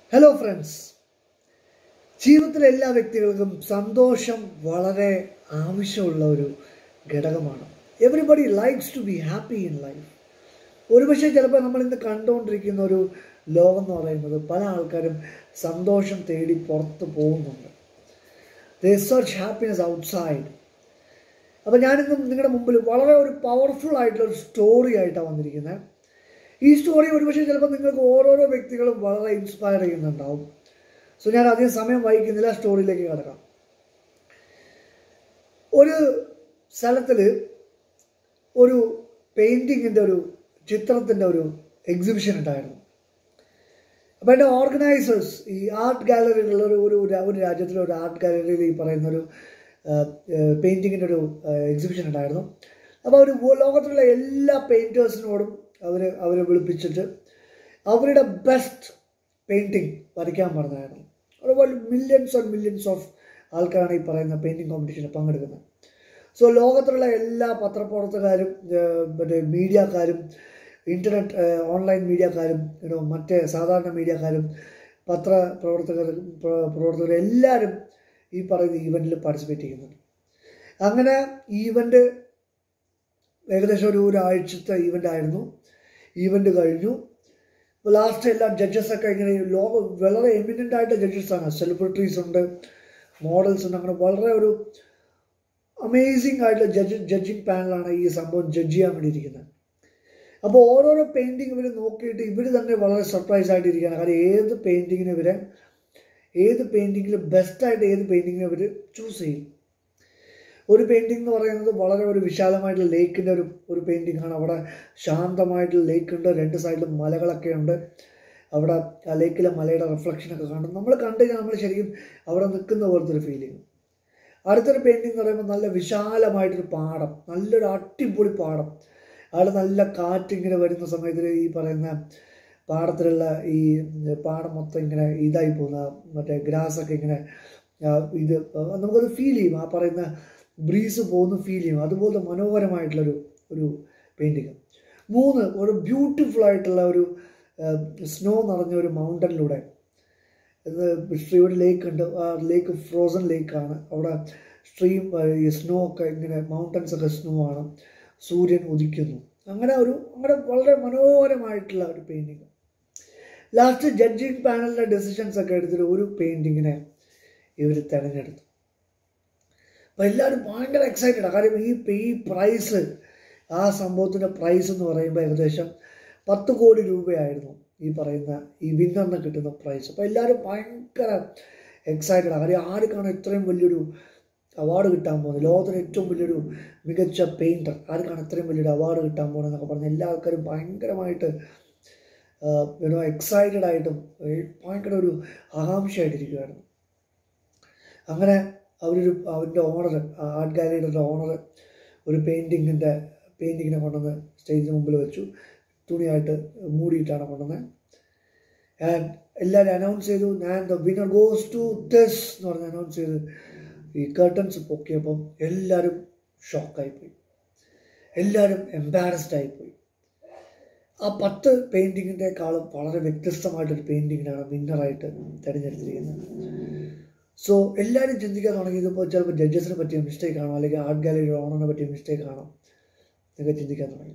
hello friends ജീവിതത്തിലെ എല്ലാ വ്യക്തികൾക്കും സന്തോഷം വളരെ ആവശ്യമുള്ള ഒരു ഘടകമാണ് everybody likes to be happy in life ഒരുപക്ഷെ ചിലപ്പോൾ നമ്മൾ ഇന്ന് കണ്ടുകൊണ്ടിരിക്കുന്ന ഒരു ലോകം എന്ന് പറയുന്നത് പല ആൾക്കാരും സന്തോഷം തേടി പുറത്ത് പോകുന്നുണ്ട് ദേ സെർച്ച് ഹാപ്പിനെസ് ഔട്ട്സൈഡ് അപ്പോൾ ഞാനിന്ന് നിങ്ങളുടെ മുമ്പിൽ വളരെ ഒരു പവർഫുൾ ആയിട്ടുള്ള ഒരു സ്റ്റോറി ആയിട്ടാണ് വന്നിരിക്കുന്നത് ഈ സ്റ്റോറി ഒരുപക്ഷെ ചിലപ്പോൾ നിങ്ങൾക്ക് ഓരോരോ വ്യക്തികളും വളരെ ഇൻസ്പയർ ചെയ്യുന്നുണ്ടാവും സോ ഞാൻ അധികം സമയം വഹിക്കുന്നില്ല സ്റ്റോറിയിലേക്ക് കിടക്കാം ഒരു സ്ഥലത്തിൽ ഒരു പെയിൻറ്റിങ്ങിൻ്റെ ഒരു ചിത്രത്തിൻ്റെ ഒരു എക്സിബിഷൻ ഉണ്ടായിരുന്നു അപ്പോൾ അതിൻ്റെ ഓർഗനൈസേഴ്സ് ഈ ആർട്ട് ഗാലറിയിലുള്ള ഒരു ഒരു ഒരു രാജ്യത്തിലെ ഒരു ആർട്ട് ഗാലറിയിൽ ഈ പറയുന്ന ഒരു പെയിൻറ്റിങ്ങിൻ്റെ ഒരു എക്സിബിഷൻ ഉണ്ടായിരുന്നു അപ്പോൾ അവർ ലോകത്തിലുള്ള എല്ലാ പെയിൻറ്റേഴ്സിനോടും അവർ അവരെ വിളിപ്പിച്ചിട്ട് അവരുടെ ബെസ്റ്റ് പെയിൻറ്റിങ് വരയ്ക്കാൻ പറഞ്ഞായിരുന്നു അതുപോലെ മില്യൺസ് ആൻഡ് മില്യൺസ് ഓഫ് ആൾക്കാരാണ് ഈ പറയുന്ന പെയിൻറ്റിങ് കോമ്പറ്റീഷനിൽ പങ്കെടുക്കുന്നത് സോ ലോകത്തിലുള്ള എല്ലാ പത്രപ്രവർത്തകരും മറ്റേ മീഡിയക്കാരും ഇൻ്റർനെറ്റ് ഓൺലൈൻ മീഡിയക്കാരും യുനോ മറ്റേ സാധാരണ മീഡിയക്കാരും പത്ര പ്രവർത്തകർ പ്രവർത്തകർ എല്ലാവരും ഈ പറയുന്ന ഈവൻറ്റിൽ പാർട്ടിസിപ്പേറ്റ് ചെയ്യുന്നുണ്ട് അങ്ങനെ ഈവൻ്റ് ഏകദേശം ഒരു ഒരാഴ്ചത്തെ ഈവൻ്റ് ആയിരുന്നു ഈവൻ്റ് കഴിഞ്ഞു ലാസ്റ്റ് എല്ലാ ജഡ്ജസൊക്കെ ഇങ്ങനെ ലോക വളരെ എമിനൻ്റ് ആയിട്ട് ജഡ്ജസാണ് സെലിബ്രിറ്റീസ് ഉണ്ട് മോഡൽസ് ഉണ്ട് അങ്ങനെ വളരെ ഒരു അമേസിങ് ആയിട്ടുള്ള ജഡ്ജ് ജഡ്ജിങ് പാനലാണ് ഈ സംഭവം ജഡ്ജ് ചെയ്യാൻ വേണ്ടിയിരിക്കുന്നത് അപ്പോൾ ഓരോരോ പെയിൻറ്റിങ് ഇവർ നോക്കിയിട്ട് ഇവർ തന്നെ വളരെ സർപ്രൈസ് ആയിട്ടിരിക്കുകയാണ് കാരണം ഏത് പെയിൻറ്റിങ്ങിന് ഇവരെ ഏത് പെയിൻറ്റിങ്ങിൽ ബെസ്റ്റായിട്ട് ഏത് പെയിൻറ്റിങ്ങിനെ ഇവർ ചൂസ് ചെയ്യും ഒരു പെയിൻറ്റിംഗ് എന്ന് പറയുന്നത് വളരെ ഒരു വിശാലമായിട്ടുള്ള ലേക്കിൻ്റെ ഒരു ഒരു പെയിൻറ്റിംഗ് ആണ് അവിടെ ശാന്തമായിട്ടുള്ള ലേക്ക് ഉണ്ട് രണ്ട് സൈഡിലും മലകളൊക്കെ ഉണ്ട് അവിടെ ആ ലേക്കിലെ മലയുടെ റിഫ്ലക്ഷനൊക്കെ കാണും നമ്മൾ കണ്ടു കഴിഞ്ഞാൽ നമ്മൾ ശരിക്കും അവിടെ നിൽക്കുന്ന പോലത്തെ ഒരു ഫീലിംഗ് അടുത്തൊരു പെയിൻറ്റിംഗ് എന്ന് പറയുമ്പോൾ നല്ല വിശാലമായിട്ടൊരു പാടം നല്ലൊരു അടിപൊളി പാടം അവിടെ നല്ല കാറ്റിങ്ങനെ വരുന്ന സമയത്തിൽ ഈ പറയുന്ന പാടത്തിലുള്ള ഈ പാടം മൊത്തം ഇങ്ങനെ ഇതായി പോകുന്ന മറ്റേ ഗ്രാസൊക്കെ ഇങ്ങനെ ഇത് നമുക്കത് ഫീൽ ചെയ്യും ആ പറയുന്ന ബ്രീസ് പോകുന്ന ഫീൽ ചെയ്യും അതുപോലെ മനോഹരമായിട്ടുള്ളൊരു ഒരു പെയിൻറ്റിങ് മൂന്ന് ഒരു ബ്യൂട്ടിഫുൾ ആയിട്ടുള്ള ഒരു സ്നോ നിറഞ്ഞ ഒരു മൗണ്ടനിലൂടെ ഒരു ലേക്ക് ഉണ്ട് ആ ലേക്ക് ഫ്രോസൺ ലേക്കാണ് അവിടെ സ്ട്രീം ഈ സ്നോ ഒക്കെ ഇങ്ങനെ മൗണ്ടൻസ് ഒക്കെ സ്നോ ആണ് സൂര്യൻ ഉദിക്കുന്നു അങ്ങനെ ഒരു അങ്ങനെ വളരെ മനോഹരമായിട്ടുള്ള ഒരു പെയിൻറ്റിങ് ലാസ്റ്റ് ജഡ്ജിങ് പാനലിൻ്റെ ഡെസിഷൻസ് ഒക്കെ എടുത്തിട്ട് ഒരു പെയിൻറ്റിങ്ങിനെ ഇവർ തിരഞ്ഞെടുത്തു അപ്പോൾ എല്ലാവരും ഭയങ്കര എക്സൈറ്റഡ് കാര്യം ഈ ഈ പ്രൈസ് ആ സംഭവത്തിൻ്റെ പ്രൈസ് എന്ന് പറയുമ്പോൾ ഏകദേശം പത്ത് കോടി രൂപയായിരുന്നു ഈ പറയുന്ന ഈ വിന്നറിന് കിട്ടുന്ന പ്രൈസ് അപ്പോൾ എല്ലാവരും ഭയങ്കര എക്സൈറ്റഡ് കാര്യം ആർക്കാണ് ഇത്രയും വലിയൊരു അവാർഡ് കിട്ടാൻ പോകുന്നത് ലോകത്തിലെ ഏറ്റവും വലിയൊരു മികച്ച പെയിൻറ്റർ ആർക്കാണ് ഇത്രയും വലിയൊരു അവാർഡ് കിട്ടാൻ പോകുന്നത് എന്നൊക്കെ പറഞ്ഞ് എല്ലാ ആൾക്കാരും ഭയങ്കരമായിട്ട് യുനോ എക്സൈറ്റഡ് ആയിട്ടും ഭയങ്കര ഒരു ആകാംക്ഷയായിട്ടിരിക്കുകയായിരുന്നു അങ്ങനെ അവരൊരു അവൻ്റെ ഓണർ ആർട്ട് ഗാലറിയുടെ ഓണർ ഒരു പെയിൻറ്റിങ്ങിൻ്റെ പെയിൻറ്റിങ്ങിനെ കൊണ്ടുവന്ന് സ്റ്റേജിന് മുമ്പിൽ വെച്ചു തുണിയായിട്ട് മൂടിയിട്ടാണ് കൊണ്ടുവന്നത് ആൻഡ് എല്ലാവരും അനൗൺസ് ചെയ്തു ഞാൻ the winner goes to this എന്ന് പറഞ്ഞ് അനൗൺസ് ചെയ്ത് ഈ കർട്ടൻസ് പൊക്കിയപ്പം എല്ലാവരും ഷോക്കായിപ്പോയി എല്ലാവരും എംബാരസ്ഡ് ആയിപ്പോയി ആ പത്ത് പെയിൻറ്റിങ്ങിൻ്റെക്കാളും വളരെ വ്യത്യസ്തമായിട്ടൊരു പെയിൻറ്റിങ്ങിനാണ് വിന്നറായിട്ട് തിരഞ്ഞെടുത്തിരിക്കുന്നത് സോ എല്ലാവരും ചിന്തിക്കാൻ തുടങ്ങിയത് ഇപ്പോൾ ചിലപ്പോൾ ജഡ്ജസിനെ പറ്റിയ മിസ്റ്റേക്ക് ആണോ അല്ലെങ്കിൽ ആർട്ട് ഗാലറിയുടെ ഓണറിനെ പറ്റിയ മിസ്റ്റേക്ക് ആണോ എന്നൊക്കെ ചിന്തിക്കാൻ തുടങ്ങി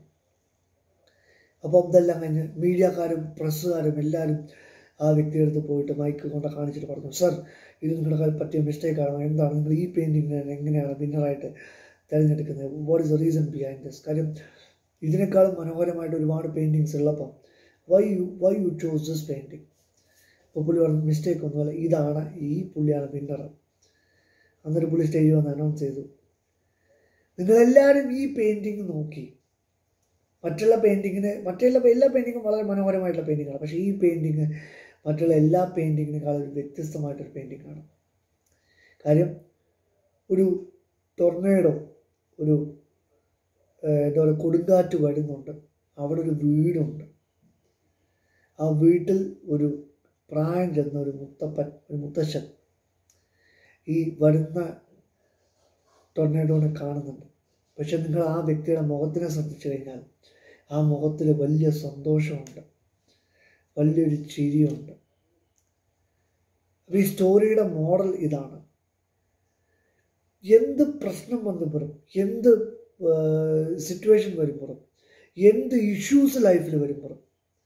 അപ്പോൾ ഇതെല്ലാം കഴിഞ്ഞ് മീഡിയക്കാരും പ്രസ്സുകാരും എല്ലാവരും ആ വ്യക്തിയുടെ അടുത്ത് പോയിട്ട് മൈക്ക് കൊണ്ട് കാണിച്ചിട്ട് പറഞ്ഞു സർ ഇത് നിങ്ങളുടെ പറ്റിയ മിസ്റ്റേക്ക് ആണോ എന്താണ് നിങ്ങൾ ഈ പെയിൻറ്റിങ്ങിനെ എങ്ങനെയാണ് വിന്നറായിട്ട് തിരഞ്ഞെടുക്കുന്നത് what is the reason behind this കാര്യം ഇതിനേക്കാളും മനോഹരമായിട്ട് ഒരുപാട് പെയിൻറ്റിങ്സ് ഉള്ളപ്പം why you why you chose this painting അപ്പോൾ പുള്ളി പറഞ്ഞു മിസ്റ്റേക്ക് ഒന്നുമല്ല ഇതാണ് ഈ പുള്ളിയാണ് വിന്നർ അന്നൊരു പുള്ളി സ്റ്റേജ് വന്ന് അനൗൺസ് ചെയ്തു നിങ്ങളെല്ലാവരും ഈ പെയിൻറ്റിങ് നോക്കി മറ്റുള്ള പെയിൻറ്റിങ്ങിന് മറ്റുള്ള എല്ലാ പെയിൻറ്റിങ്ങും വളരെ മനോഹരമായിട്ടുള്ള പെയിൻറ്റിങ്ങാണ് പക്ഷേ ഈ പെയിൻറ്റിങ് മറ്റുള്ള എല്ലാ പെയിൻറ്റിങ്ങിനേക്കാളും ഒരു വ്യത്യസ്തമായിട്ടൊരു പെയിൻറ്റിങ്ങാണ് കാര്യം ഒരു ടൊർണേഡോ ഒരു എന്താ പറയുക കൊടുങ്കാറ്റ് വരുന്നുണ്ട് അവിടെ ഒരു വീടുണ്ട് ആ വീട്ടിൽ ഒരു പ്രായം ചെന്ന ഒരു മുത്തപ്പൻ ഒരു മുത്തശ്ശൻ ഈ വരുന്ന ടൊർണേഡോനെ കാണുന്നുണ്ട് പക്ഷെ നിങ്ങൾ ആ വ്യക്തിയുടെ മുഖത്തിനെ ശ്രദ്ധിച്ചു കഴിഞ്ഞാൽ ആ മുഖത്തിൽ വലിയ സന്തോഷമുണ്ട് വലിയൊരു ചിരിയുണ്ട് അപ്പോൾ ഈ സ്റ്റോറിയുടെ മോഡൽ ഇതാണ് എന്ത് പ്രശ്നം വന്നപ്പോഴും എന്ത് സിറ്റുവേഷൻ വരുമ്പോഴും എന്ത് ഇഷ്യൂസ് ലൈഫിൽ വരുമ്പോഴും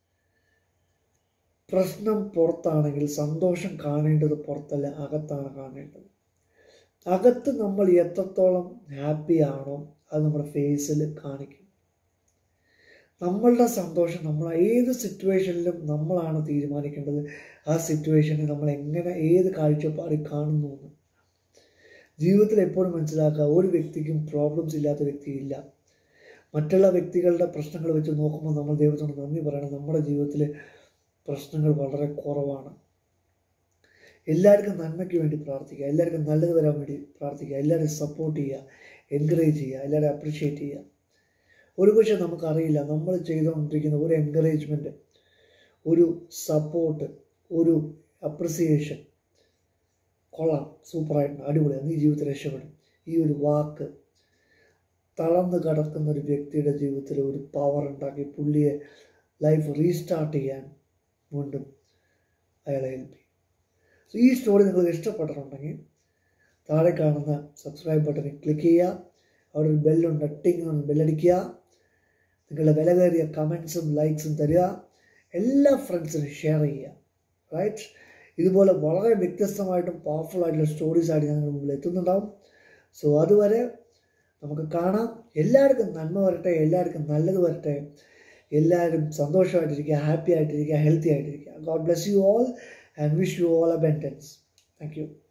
പ്രശ്നം പുറത്താണെങ്കിൽ സന്തോഷം കാണേണ്ടത് പുറത്തല്ല അകത്താണ് കാണേണ്ടത് അകത്ത് നമ്മൾ എത്രത്തോളം ഹാപ്പി ആണോ അത് നമ്മുടെ ഫേസിൽ കാണിക്കും നമ്മളുടെ സന്തോഷം നമ്മൾ ഏത് സിറ്റുവേഷനിലും നമ്മളാണ് തീരുമാനിക്കേണ്ടത് ആ സിറ്റുവേഷനെ നമ്മൾ എങ്ങനെ ഏത് കാഴ്ചപ്പാടിൽ കാണുന്നു എന്ന് ജീവിതത്തിൽ എപ്പോഴും മനസ്സിലാക്കുക ഒരു വ്യക്തിക്കും പ്രോബ്ലംസ് ഇല്ലാത്ത വ്യക്തിയില്ല മറ്റുള്ള വ്യക്തികളുടെ പ്രശ്നങ്ങൾ വെച്ച് നോക്കുമ്പോൾ നമ്മൾ ദൈവത്തോട് നന്ദി പറയണം നമ്മുടെ ജീവിതത്തിൽ പ്രശ്നങ്ങൾ വളരെ കുറവാണ് എല്ലാവർക്കും നന്മയ്ക്ക് വേണ്ടി പ്രാർത്ഥിക്കുക എല്ലാവർക്കും നല്ലത് വരാൻ വേണ്ടി പ്രാർത്ഥിക്കുക എല്ലാവരും സപ്പോർട്ട് ചെയ്യുക എൻകറേജ് ചെയ്യുക എല്ലാവരും അപ്രിഷ്യേറ്റ് ചെയ്യുക ഒരു പക്ഷേ നമുക്കറിയില്ല നമ്മൾ ചെയ്തുകൊണ്ടിരിക്കുന്ന ഒരു എൻകറേജ്മെൻറ്റ് ഒരു സപ്പോർട്ട് ഒരു അപ്രിസിയേഷൻ കൊള്ളാം സൂപ്പറായിട്ടുണ്ട് അടിപൊളിയാണ് നീ ജീവിതത്തിൽ രക്ഷപ്പെടും ഈ ഒരു വാക്ക് തളർന്ന് കിടക്കുന്ന ഒരു വ്യക്തിയുടെ ജീവിതത്തിൽ ഒരു പവർ ഉണ്ടാക്കി പുള്ളിയെ ലൈഫ് റീസ്റ്റാർട്ട് ചെയ്യാൻ വീണ്ടും അയാളെ ഹെൽപ്പ് ചെയ്യും സോ ഈ സ്റ്റോറി നിങ്ങൾക്ക് ഇഷ്ടപ്പെട്ടിട്ടുണ്ടെങ്കിൽ താഴെ കാണുന്ന സബ്സ്ക്രൈബ് ബട്ടണിൽ ക്ലിക്ക് ചെയ്യുക അവിടെ ഒരു ബെല്ലുണ്ട് ടിങ് ബെല്ലടിക്കുക നിങ്ങളുടെ വില കയറിയ കമൻസും ലൈക്സും തരിക എല്ലാ ഫ്രണ്ട്സിനും ഷെയർ ചെയ്യുക റൈറ്റ് ഇതുപോലെ വളരെ വ്യത്യസ്തമായിട്ടും പവർഫുൾ ആയിട്ടുള്ള സ്റ്റോറീസ് ആയിട്ട് ഞങ്ങൾ മുമ്പിൽ എത്തുന്നുണ്ടാവും സോ അതുവരെ നമുക്ക് കാണാം എല്ലാവർക്കും നന്മ വരട്ടെ എല്ലാവർക്കും നല്ലത് വരട്ടെ എല്ലാവരും സന്തോഷമായിട്ടിരിക്കുക ഹാപ്പി ആയിട്ടിരിക്കുക ഹെൽത്തി ആയിട്ടിരിക്കുക God bless you all and wish you all abundance thank U